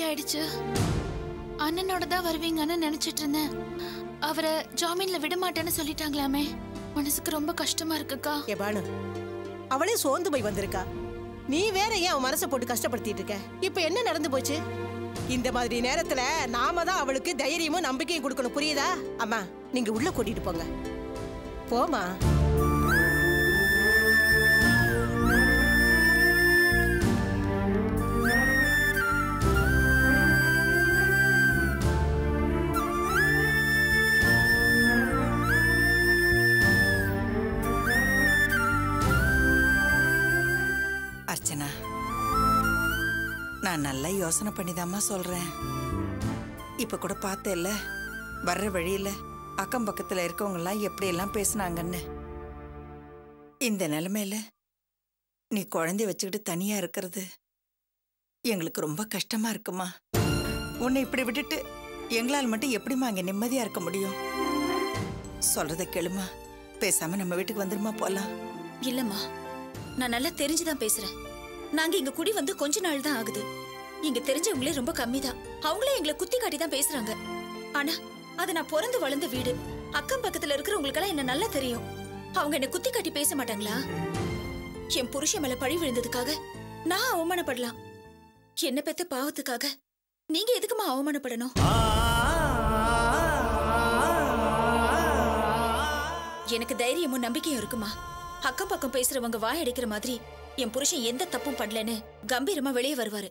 ஆயிடுச்சு அண்ணனோட தான் வருவீங்கன்னு நினைச்சிட்டு இருந்தேன் அவரை ஜாமீன்ல விட மாட்டேன்னு சொல்லிட்டாங்களாமே மனசுக்கு ரொம்ப கஷ்டமா இருக்குக்கா ஏ பானு அவளே சோர்ந்து போய் வந்திருக்கா நீ வேற ஏன் அவன் மனசை போட்டு கஷ்டப்படுத்திட்டு இருக்க இப்ப என்ன நடந்து போச்சு இந்த மாதிரி நேரத்துல நாம தான் அவளுக்கு தைரியமும் நம்பிக்கையும் கொடுக்கணும் புரியுதா அம்மா நீங்க உள்ள கூட்டிட்டு போங்க போமா அர்ச்சனா நான் நல்லா யோசனை பண்ணிதாம்மா சொல்றேன் இப்ப கூட பார்த்தேல்ல வர்ற வழியில அக்கம் பக்கத்துல இருக்கவங்கலாம் எப்படியெல்லாம் பேசுனாங்கன்னு இந்த நிலைமையில நீ குழந்தைய வச்சுக்கிட்டு தனியா இருக்கிறது எங்களுக்கு ரொம்ப கஷ்டமா இருக்குமா உன்னை இப்படி விட்டுட்டு எங்களால் மட்டும் எப்படிம்மா அங்க நிம்மதியா இருக்க முடியும் சொல்றத கேளுமா பேசாம நம்ம வீட்டுக்கு வந்துருமா போலாம் இல்லம்மா நான் நல்லா தெரிஞ்சுதான் பேசுறேன் நாங்க இங்க குடி வந்து கொஞ்ச நாள் தான் ஆகுது இங்க தெரிஞ்சவங்களே ரொம்ப கம்மி தான் அவங்களே எங்களை குத்தி காட்டி தான் பேசுறாங்க ஆனா அது நான் பிறந்து வளர்ந்த வீடு அக்கம் பக்கத்துல இருக்கிறவங்களுக்கெல்லாம் என்ன நல்லா தெரியும் அவங்க என்ன குத்தி காட்டி பேச மாட்டாங்களா என் புருஷன் மேல பழி விழுந்ததுக்காக நான் அவமானப்படலாம் என்ன பெத்த பாவத்துக்காக நீங்க எதுக்குமா அவமானப்படணும் எனக்கு தைரியமும் நம்பிக்கையும் இருக்குமா அக்கம் பக்கம் பேசுறவங்க வாய் அடிக்கிற மாதிரி என் புருஷன் எந்த தப்பும் பண்ணலன்னு கம்பீரமா வெளியே வருவாரு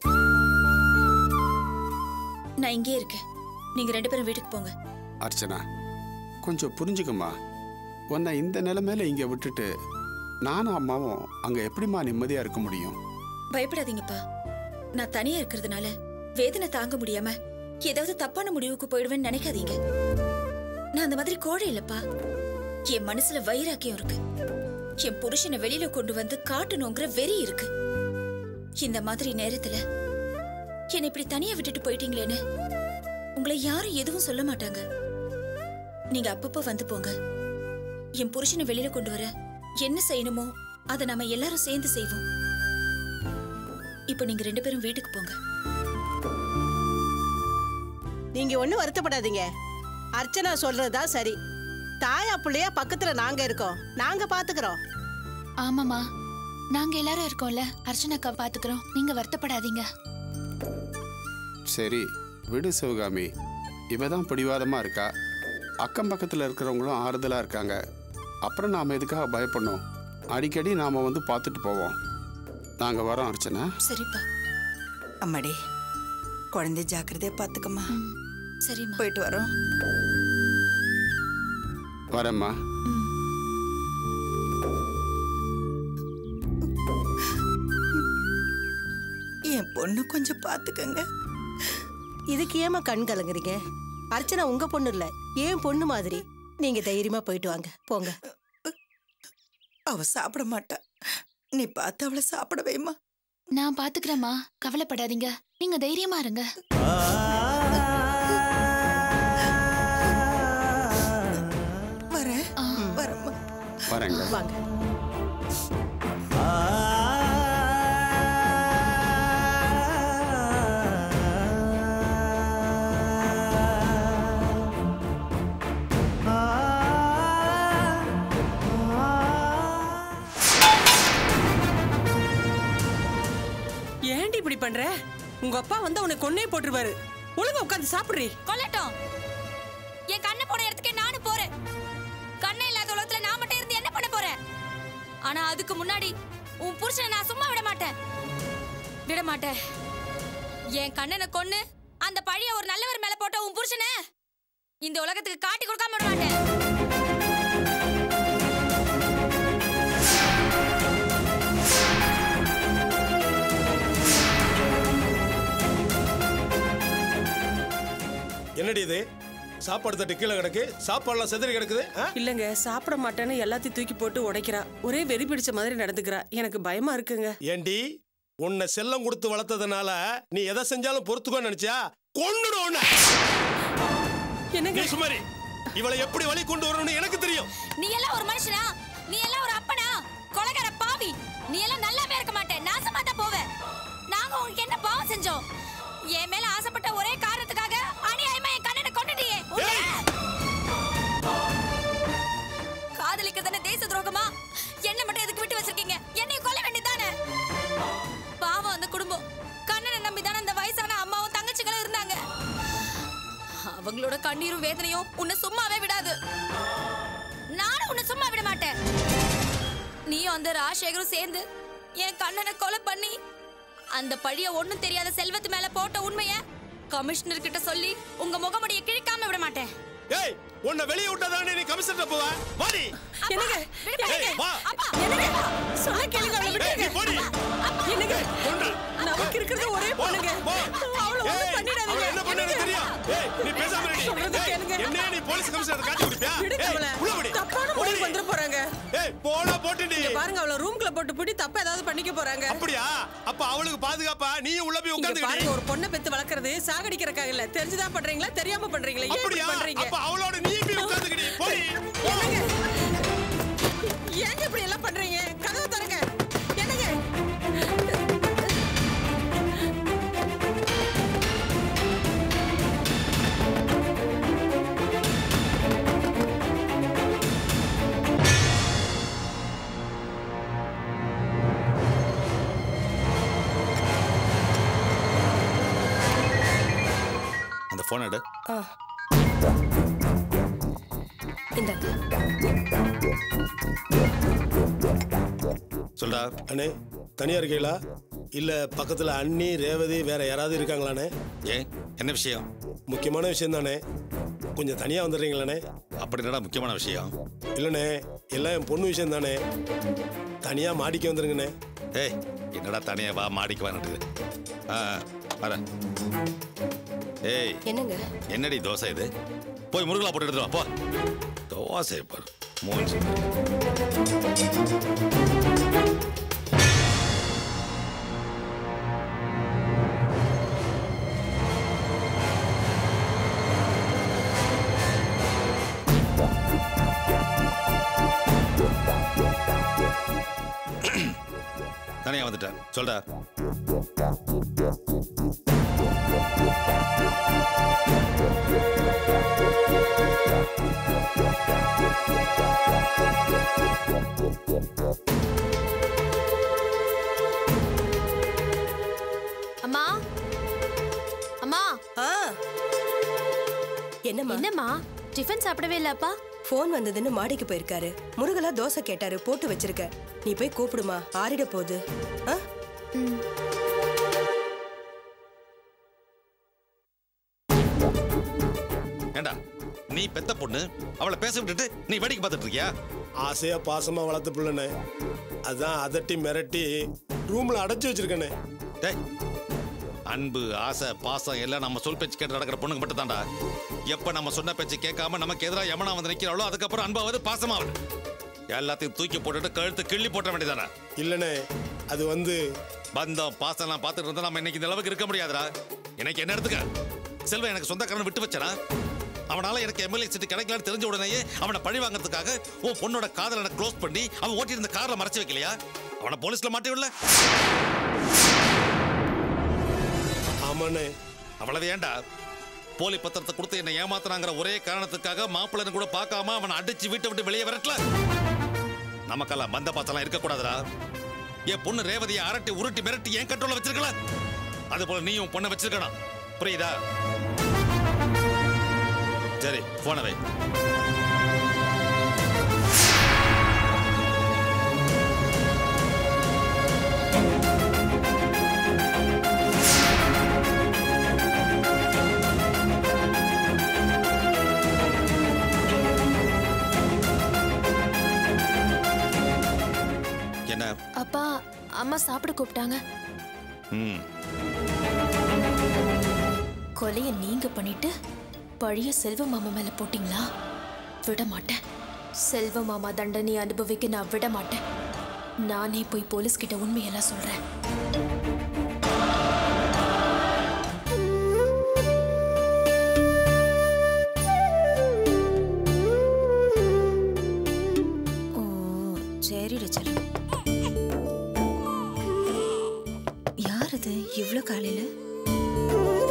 நான் இங்கே இருக்கேன் நீங்க ரெண்டு பேரும் வீட்டுக்கு போங்க அர்ச்சனா கொஞ்சம் புரிஞ்சுக்கம்மா உன்னை இந்த நிலைமையில இங்க விட்டுட்டு நானும் அம்மாவும் அங்க எப்படிம்மா நிம்மதியா இருக்க முடியும் பயப்படாதீங்கப்பா நான் தனியா இருக்கிறதுனால வேதனை தாங்க முடியாம ஏதாவது தப்பான முடிவுக்கு போயிடுவேன்னு நினைக்காதீங்க நான் அந்த மாதிரி கோழை இல்லப்பா என் மனசுல வைராக்கியம் இருக்கு என் புருஷனை வெளியில கொண்டு வந்து காட்டணுங்கிற வெறி இருக்கு இந்த மாதிரி நேரத்துல என்னை இப்படி தனியா விட்டுட்டு போயிட்டீங்களேன்னு உங்களை யாரும் எதுவும் சொல்ல மாட்டாங்க நீங்க அப்பப்போ வந்து போங்க என் புருஷனை வெளியில கொண்டு வர என்ன செய்யணுமோ அதை நாம எல்லாரும் சேர்ந்து செய்வோம் இப்போ நீங்க ரெண்டு பேரும் வீட்டுக்கு போங்க நீங்க ஒண்ணும் வருத்தப்படாதீங்க அர்ச்சனா சொல்றதுதான் சரி தாயா பிள்ளையா பக்கத்துல நாங்க இருக்கோம் நாங்க பாத்துக்கிறோம் ஆமாமா நாங்க எல்லாரும் இருக்கோம்ல அர்ச்சனாக்கா பாத்துக்கிறோம் நீங்க வருத்தப்படாதீங்க சரி விடு சிவகாமி இவ தான் பிடிவாதமா இருக்கா அக்கம் பக்கத்துல இருக்கிறவங்களும் ஆறுதலா இருக்காங்க அப்புறம் நாம எதுக்காக பயப்படணும் அடிக்கடி நாம வந்து பார்த்துட்டு போவோம் நாங்க வரோம் அர்ச்சனா சரிப்பா அம்மாடி குழந்தை ஜாக்கிரதையா பாத்துக்கம்மா ம், சரிம்மா போயிட்டு வரோம் வரேம்மா ம். என் பொண்ணு கொஞ்சம் பாத்துக்கங்க இதுக்கு ஏமா கண் கலங்குறீங்க அர்ச்சனா உங்க பொண்ணு இல்ல ஏன் பொண்ணு மாதிரி நீங்க தைரியமா போயிட்டு வாங்க போங்க அவ சாப்பிட மாட்டா நீ பார்த்து அவளை சாப்பிட வைமா நான் பாத்துக்கிறேம்மா கவலைப்படாதீங்க நீங்க தைரியமா இருங்க வரேன் ஆ. வரேம்மா வரேங்க வாங்க ஏன்டி இப்படி பண்ற உங்க அப்பா வந்து உன்னை கொன்னே போட்டுருவாரு ஒழுங்கா உட்காந்து சாப்பிடுறி கொல்லட்டும் என் கண்ணை போன இடத்துக்கே நானும் போறேன் கண்ணை இல்லாத உலகத்துல நான் மட்டும் இருந்து என்ன பண்ண போறேன் ஆனா அதுக்கு முன்னாடி உன் புருஷனை நான் சும்மா விட மாட்டேன் விட மாட்டேன் என் கண்ணனை கொன்னு அந்த பழிய ஒரு நல்லவர் மேல போட்ட உன் புருஷனை இந்த உலகத்துக்கு காட்டி கொடுக்காம விட மாட்டேன் என்னடி இது சாப்பாடு தட்டு கீழே கிடக்கு சாப்பாடுலாம் செதறி கிடக்குது ஆ? இல்லங்க சாப்பிட மாட்டேன்னு எல்லாத்தையும் தூக்கி போட்டு உடைக்கிறா ஒரே வெறி பிடிச்ச மாதிரி நடந்துக்கிறா எனக்கு பயமா இருக்குங்க ஏண்டி உன்னை செல்லம் கொடுத்து வளர்த்ததுனால நீ எதை செஞ்சாலும் பொறுத்துக்கோ நினைச்சா கொன்னுடும் உன்னை என்னங்க நீ சுமாரி இவளை எப்படி வழி கொண்டு வரணும்னு எனக்கு தெரியும் நீ எல்லாம் ஒரு மனுஷனா நீ எல்லாம் ஒரு அப்பனா கொலைகார பாவி நீ எல்லாம் நல்லாவே இருக்க மாட்டே நாசமா தான் போவ நாங்க உங்களுக்கு என்ன பாவம் செஞ்சோம் என் மேல ஆசைப்பட்ட ஒரே காரணத்துக்காக அநியாயமா என் கண்ணனை கொண்டுட்டியே உன்னை. காதலிக்கிறதுன்னு தேச துரோகமா என்ன மட்டும் எதுக்கு விட்டு வச்சிருக்கீங்க என்னையும் கொல்ல வேண்டியதானே பாவம் அந்த குடும்பம் கண்ணனை நம்பி தானே அந்த வயசான அம்மாவும் தங்கச்சிகளும் இருந்தாங்க அவங்களோட கண்ணீரும் வேதனையும் உன்னை சும்மாவே விடாது நானும் உன்னை சும்மா விட மாட்டேன் நீயும் அந்த ராஜசேகரும் சேர்ந்து என் கண்ணனை கொலை பண்ணி அந்த பழிய ஒண்ணும் தெரியாத செல்வத்து மேல போட்ட உண்மைய கமிஷனர் கிட்ட சொல்லி உங்க முகமுடிய கிழிக்காம விட மாட்டேன் ஏய் உன்னை வெளியே விட்டாதானே நீ கமிஷனர் போவ வாடி என்னங்க ஏய், வா. என்னங்க சொல்ல கேளுங்க அவளை ஏய், நீ விட்டுருங்க போடி என்னங்க கொண்டு. நமக்கு இருக்கிறது ஒரே போ, பொண்ணுங்க போ. அவளை ஏய், ஒண்ணும் பண்ணிடாதீங்க அவ என்ன பண்ணான்னு என்னங்க? தெரியும் ஏய் நீ பேசாம இரு நீ. சொல்றதை ஏய், கேளுங்க. என்னைய நீ போலீஸ் கமிஷனர் காட்டி கொடுப்பியா விடுங்க ஏய், அவளை உள்ள போடி. தப்பான போடி. முடிவு வந்துட போறாங்க ஏய் போடா போட்டுடி இங்க பாருங்க அவளை ரூம்குள்ள போட்டு பிடி தப்பா ஏதாவது பண்ணிக்க போறாங்க அப்படியா அப்ப அவளுக்கு பாதுகாப்பா நீயும் உள்ள போய் இங்க உட்கார்ந்துக்கிட்டு பாருங்க ஒரு பொண்ணை பெத்து வளர்க்கறது சாகடிக்கிறக்காக இல்ல தெரிஞ்சுதான் பண்றீங்களா தெரியாம பண்றீங்களா ஏன் இப்படி அப்படியா பண்றீங்க அப்ப அவளோட நீ போய் உட்கார்ந்துக்கிடி போடி போ. என்னங்க ஏங்க இப்படி எல்லாம் பண்றீங்க கதவை தரங்க என்னங்க அந்த போன் எடு சொல்டா அண்ணே தனியா இருக்கீங்களா இல்ல பக்கத்துல அண்ணி ரேவதி வேற யாராவது இருக்காங்களாண்ணே ஏன் என்ன விஷயம் முக்கியமான விஷயம் தானே கொஞ்சம் தனியா வந்துடுறீங்களாண்ணே அப்படி என்னடா முக்கியமான விஷயம் இல்லண்ணே எல்லாம் என் பொண்ணு விஷயம் தானே தனியா மாடிக்க வந்துருங்கண்ணே ஏய் என்னடா தனியா வா மாடிக்கு வான்ட்டு ஆ வர ஏய் என்னங்க என்னடி தோசை இது போய் முருகலா போட்டு எடுத்து வா போ தோசை பாரு மூஞ்சி தனியா வந்துட்டேன் சொல்டா அம்மா அம்மா ஆ என்னம்மா என்னம்மா டிஃபன் சாப்பிடவே இல்ல அப்பா ஃபோன் வந்ததுன்னு மாடிக்கு போயிருக்காரு முருகலா தோசை கேட்டாரு போட்டு வச்சிருக்க நீ போய் கூப்பிடுமா ஆறிட போகுது ஆ? ஏண்டா நீ பெத்த பொண்ணு அவளை பேச விட்டுட்டு நீ வேடிக்கை பார்த்துட்டு இருக்கியா ஆசையா பாசமா வளர்த்த பிள்ளைண்ணே அதான் அதட்டி மிரட்டி ரூம்ல அடைச்சு வச்சிருக்கேண்ணே டேய் அன்பு ஆசை பாசம் எல்லாம் நம்ம சொல் பேச்சு கேட்டு நடக்கிற பொண்ணுங்க மட்டும் தான்டா எப்ப நம்ம சொன்ன பேச்சு கேட்காம நமக்கு எதிராக யமனா வந்து நிக்கிறாளோ அதுக்கப்புறம் அன்பாவது பாசமாவது எல்லாத்தையும் தூக்கி போட்டுட்டு கழுத்து கிள்ளி போட்ட வேண்டியதானே இல்லைண்ணே அது வந்து பந்தம் பாசம்லாம் பார்த்துட்டு இருந்தா நம்ம இன்னைக்கு இந்த அளவுக்கு இருக்க முடியாதுடா எனக்கு என்ன எடுத்துக்க செல்வன் எனக்கு சொந்தக்காரன் விட்டு வச்சனா அவனால எனக்கு எம்எல்ஏ சீட்டு கிடைக்கலான்னு தெரிஞ்ச உடனேயே அவனை பழி வாங்குறதுக்காக உன் பொண்ணோட காதலனை க்ளோஸ் பண்ணி அவன் ஓட்டி இருந்த கார்ல மறைச்சு வைக்கலையா அவனை போலீஸ்ல மாட்டி விடல ஆமாண்ணே அவ்வளவு ஏன்டா போலி பத்திரத்தை கொடுத்து என்னை ஏமாத்துனாங்கிற ஒரே காரணத்துக்காக மாப்பிள்ளன்னு கூட பார்க்காம அவனை அடிச்சு வீட்டை விட்டு வெளியே வரட்டல நமக்கெல்லாம் பந்த பாசலாம் இருக்கக்கூடாதுடா என் பொண்ணு ரேவதியை அரட்டி உருட்டி மிரட்டி என் கண்ட்ரோல வச்சிருக்கல அது போல நீயும் உன் பொண்ணை வச்சிருக்கணும் புரியுதா சரி போன வை என்ன அப்பா அம்மா சாப்பிட கூப்பிட்டாங்க ம் கொலைய நீங்க பண்ணிட்டு பழைய செல்வ மாமா மேல போட்டீங்களா விட மாட்டேன் செல்வ மாமா தண்டனை அனுபவிக்க நான் விட மாட்டேன் நானே போய் போலீஸ் கிட்ட உண்மையெல்லாம் சொல்றேன் ஓ சரிடா சரி யார் இது இவ்வளோ காலையில்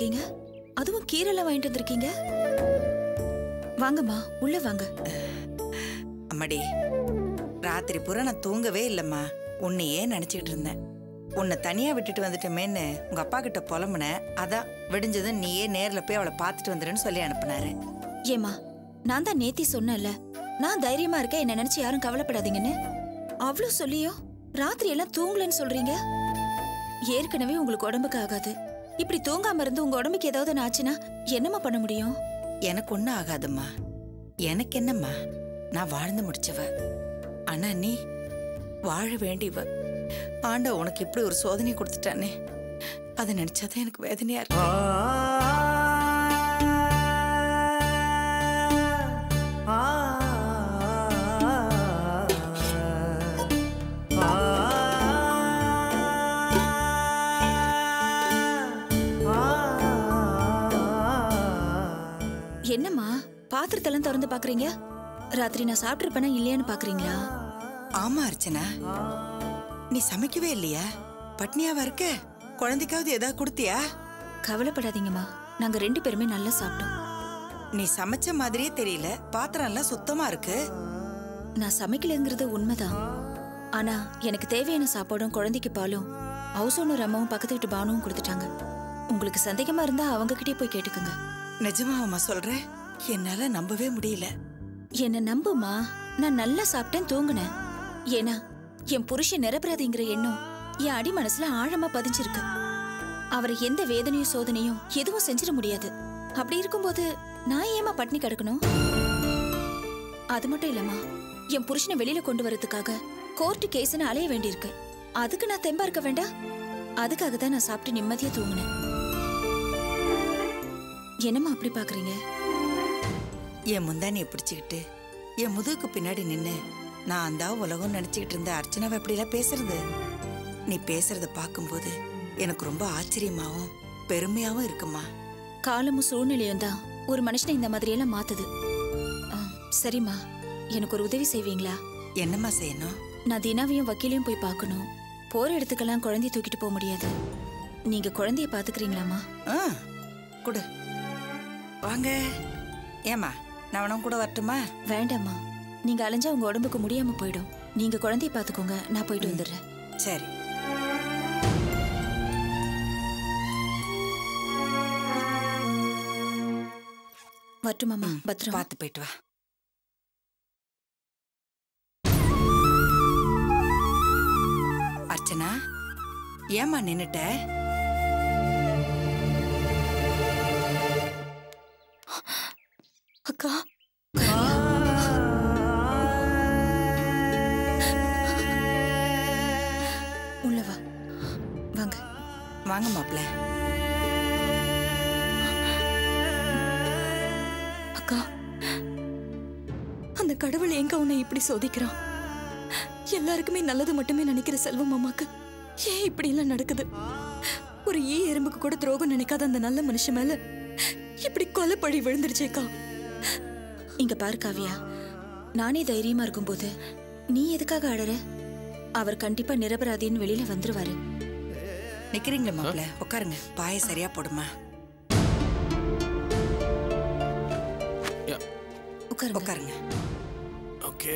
வந்திருக்கீங்க அதுவும் கீரைலாம் வாங்கிட்டு வந்திருக்கீங்க வாங்கம்மா உள்ள வாங்க அம்மாடி ராத்திரி பூரா நான் தூங்கவே இல்லைம்மா உன்னையே நினச்சிக்கிட்டு இருந்தேன் உன்னை தனியாக விட்டுட்டு வந்துட்டோமேன்னு உங்கள் அப்பா கிட்ட புலம்புனேன் அதான் விடிஞ்சதும் நீயே நேரில் போய் அவளை பார்த்துட்டு வந்துடுன்னு சொல்லி அனுப்புனாரு ஏமா நான் தான் நேத்தி சொன்னேன்ல நான் தைரியமா இருக்கேன் என்ன நினைச்சு யாரும் கவலைப்படாதீங்கன்னு அவ்வளோ சொல்லியும் ராத்திரி எல்லாம் தூங்கலன்னு சொல்றீங்க ஏற்கனவே உங்களுக்கு உடம்புக்கு ஆகாது இப்படி தூங்காம இருந்து உங்க உடம்புக்கு ஏதாவது ஒண்ணு ஆச்சுன்னா என்னம்மா பண்ண முடியும் எனக்கு ஒன்றும் ஆகாதும்மா எனக்கு என்னம்மா நான் வாழ்ந்து முடிச்சவ ஆனா நீ வாழ வேண்டியவ ஆண்டா உனக்கு இப்படி ஒரு சோதனை கொடுத்துட்டானே அதை நினைச்சாதான் எனக்கு வேதனையா இருக்கு என்னம்மா பாத்திரத்தெல்லாம் திறந்து பாக்குறீங்க ராத்திரி நான் சாப்பிட்டிருப்பேனா இல்லையான்னு பாக்குறீங்களா ஆமா அர்ச்சனா நீ சமைக்கவே இல்லையா பட்னியாவா இருக்க குழந்தைக்காவது ஏதாவது கொடுத்தியா கவலைப்படாதீங்கம்மா நாங்க ரெண்டு பேருமே நல்லா சாப்பிட்டோம் நீ சமைச்ச மாதிரியே தெரியல பாத்திரம் எல்லாம் சுத்தமா இருக்கு நான் சமைக்கலைங்கிறது உண்மைதான் ஆனா எனக்கு தேவையான சாப்பாடும் குழந்தைக்கு பாலும் ஹவுஸ் ஓனர் அம்மாவும் பக்கத்து வீட்டு பானுவும் கொடுத்துட்டாங்க உங்களுக்கு சந்தேகமா இருந்தா அவங்க கிட்டே போய் கேட்டுக்குங்க நிஜமாவம்மா சொல்ற என்னால நம்பவே முடியல என்ன நம்புமா நான் நல்லா சாப்பிட்டேன் தூங்குனேன் ஏன்னா என் புருஷன் நிரபராதிங்கிற எண்ணம் என் அடி மனசுல ஆழமா பதிஞ்சிருக்கு அவரை எந்த வேதனையும் சோதனையும் எதுவும் செஞ்சிட முடியாது அப்படி இருக்கும்போது நான் ஏமா பட்னி கிடக்கணும் அது மட்டும் இல்லம்மா என் புருஷனை வெளியில கொண்டு வரதுக்காக கோர்ட்டு கேஸ்னு அலைய வேண்டியிருக்கு அதுக்கு நான் தெம்பா இருக்க வேண்டாம் அதுக்காக தான் நான் சாப்பிட்டு நிம்மதியா தூங்குனேன் என்னம்மா அப்படி பாக்குறீங்க என் முந்தானியை பிடிச்சுக்கிட்டு என் முதுகுக்கு பின்னாடி நின்னு நான் அந்த உலகம் நினைச்சுக்கிட்டு இருந்த அர்ச்சனாவை எப்படிலாம் பேசுறது நீ பேசுறத பார்க்கும்போது எனக்கு ரொம்ப ஆச்சரியமாவும் பெருமையாவும் இருக்குமா காலமும் சூழ்நிலையும் தான் ஒரு மனுஷனை இந்த மாதிரி எல்லாம் மாத்துது ஆ, சரிம்மா எனக்கு ஒரு உதவி செய்வீங்களா என்னம்மா செய்யணும் நான் தினாவையும் வக்கீலையும் போய் பார்க்கணும் போற இடத்துக்கெல்லாம் குழந்தைய தூக்கிட்டு போக முடியாது நீங்க குழந்தைய பாத்துக்கிறீங்களாம்மா ஆ கொடு வாங்க ஏம்மா நான் உனக்கு கூட வரட்டுமா வேண்டாம்மா நீங்க அலைஞ்சா உங்க உடம்புக்கு முடியாம போயிடும் நீங்க குழந்தைய பாத்துக்கோங்க நான் போயிட்டு வந்துடுறேன் சரி வரட்டுமாம்மா பத்திரம் பார்த்து போயிட்டு வா அர்ச்சனா ஏம்மா நின்னுட்ட அக்கா உள்ள வா வாங்க வாங்க மாப்பிள்ள அக்கா அந்த கடவுள் எங்க உன்னை இப்படி சோதிக்கிறான் எல்லாருக்குமே நல்லது மட்டுமே நினைக்கிற செல்வம் அம்மாக்கு ஏன் இப்படி எல்லாம் நடக்குது ஒரு ஈ எறும்புக்கு கூட துரோகம் நினைக்காத அந்த நல்ல மனுஷன் மேல இப்படி கொலைப்பழி விழுந்துருச்சேக்கா இங்க பாரு காவியா நானே தைரியமா இருக்கும்போது நீ எதுக்காக அழற அவர் கண்டிப்பா நிரபராதின்னு வெளியில வந்துருவாரு நிக்கிறீங்களா மாப்பிள்ள உட்காருங்க பாய சரியா போடுமா உட்காருங்க உட்காருங்க ஓகே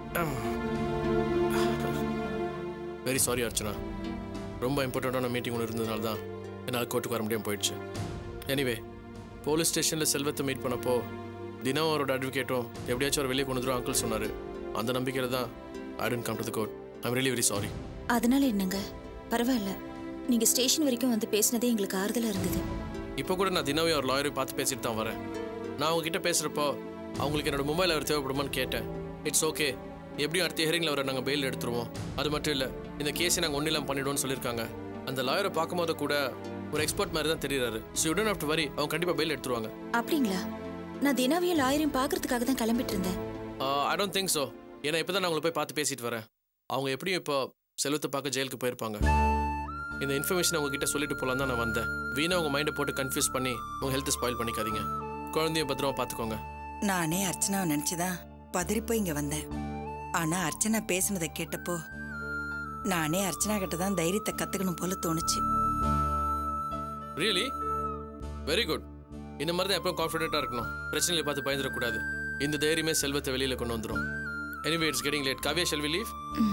வெரி சாரி அர்ச்சனா ரொம்ப இம்பார்ட்டண்ட்டான மீட்டிங் ஒன்று இருந்ததுனால தான் என்னால் கோர்ட்டுக்கு வர முடியாமல் போயிடுச்சு எனிவே போலீஸ் ஸ்டேஷனில் செல்வத்தை மீட் பண்ணப்போ தினம் அவரோட அட்வொகேட்டும் எப்படியாச்சும் அவர் வெளியே கொண்டு வந்துடும் அங்கிள் சொன்னார் அந்த நம்பிக்கையில் தான் I tend come to the court I'm really very sorry அதனால என்னங்க பரவாயில்ல நீங்க ஸ்டேஷன் வரைக்கும் வந்து பேசினதே எங்களுக்கு ஆறுதலா இருந்தது இப்போ கூட நான் தினவே ஒரு லாயரை பார்த்து பேசிட்டு தான் வரேன் நான் அவங்ககிட்ட பேசுகிறப்போ அவங்களுக்கு என்னோட மொபைல் அவர் தேவைப்படுமான்னு கேட்டேன் இட்ஸ் ஓகே எப்படியும் அடுத்த ஹியரிங்கில் அவரை நாங்கள் பெயில் எடுத்துருவோம் அது மட்டும் இல்லை இந்த கேஸை நாங்கள் ஒன்றும் இல்லாமல் பண்ணிடுவோம்னு சொல்லியிருக்காங்க அந்த லாயரை பார்க்கும்போது கூட ஒரு எக்ஸ்பர்ட் மாதிரி தான் தெரியுறாரு so you don't have to worry அவங்க கண்டிப்பாக பெயில் எடுத்துருவாங்க அப்படிங்களா நான் தினாவையும் லாயரையும் பார்க்கறதுக்காக தான் கிளம்பிட்டு இருந்தேன் ஐ டோன்ட் திங்க் ஸோ ஏன்னா இப்போ தான் நான் உங்களை போய் பார்த்து பேசிட்டு வரேன் அவங்க எப்படியும் இப்போ செல்வத்தை பார்க்க ஜெயிலுக்கு போயிருப்பாங்க இந்த இன்ஃபர்மேஷன் உங்ககிட்ட சொல்லிட்டு போலாம் தான் நான் வந்தேன் வீணா உங்கள் மைண்டை போட்டு கன்ஃபியூஸ் பண்ணி உங்கள் ஹெல்த்தை ஸ்பாயில் பண்ணிக்காதீங்க குழந்தைய பத்திரமா பார்த்துக்கோங்க நானே அர்ச்சனாவை நினைச்சுதான் பதறி போய் இங்க வந்தேன் ஆனா அர்ச்சனா பேசுனதை கேட்டப்போ நானே அர்ச்சனா கிட்ட தான் தைரியத்தை கத்துக்கணும் போல தோணுச்சு ரியலி வெரி குட் இந்த மாதிரி தான் எப்பவும் கான்ஃபிடென்ட்டாக இருக்கணும் பிரச்சனைகளை பார்த்து பயந்துடக்கூடாது இந்த தைரியமே செல்வத்தை வெளியில் கொண்டு வந்துடும் anyway it's getting late Kavya shall we leave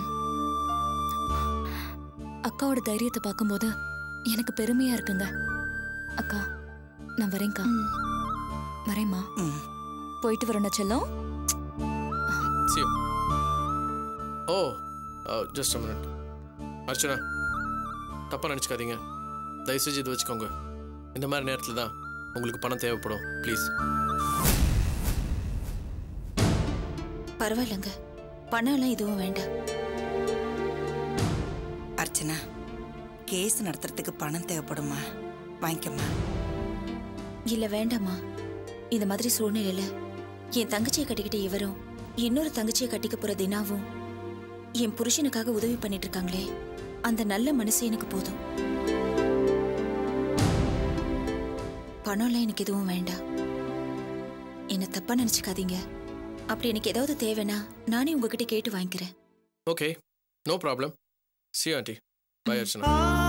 அக்காவோட தைரியத்தை பார்க்கும்போது எனக்கு பெருமையா இருக்குங்க அக்கா நான் வரேன்க்கா வரேம்மா ம் போயிட்டு வரணும் செல்லம் See you. Oh just a minute Archana தப்பாக நினச்சிக்காதீங்க தயவு செஞ்சு இது வச்சுக்கோங்க இந்த மாதிரி நேரத்தில் தான் உங்களுக்கு பணம் தேவைப்படும் ப்ளீஸ் பரவாயில்லைங்க பணம் எல்லாம் எதுவும் வேண்டாம் அர்ச்சனா கேஸ் நடத்துறதுக்கு பணம் தேவைப்படுமா வாங்கிக்கம்மா இல்ல வேண்டாம்மா இந்த மாதிரி சூழ்நிலையில என் தங்கச்சியை கட்டிக்கிட்ட இவரும் இன்னொரு தங்கச்சியை கட்டிக்க போற தினாவும் என் புருஷனுக்காக உதவி பண்ணிட்டு இருக்காங்களே அந்த நல்ல மனசு எனக்கு போதும் பணம்லாம் எனக்கு எதுவும் வேண்டாம் என்ன தப்பா நினைச்சுக்காதீங்க அப்படி எனக்கு ஏதாவது தேவைன்னா நானே உங்ககிட்ட கேட்டு வாங்கிக்கிறேன் okay no problem see aunty bye Archana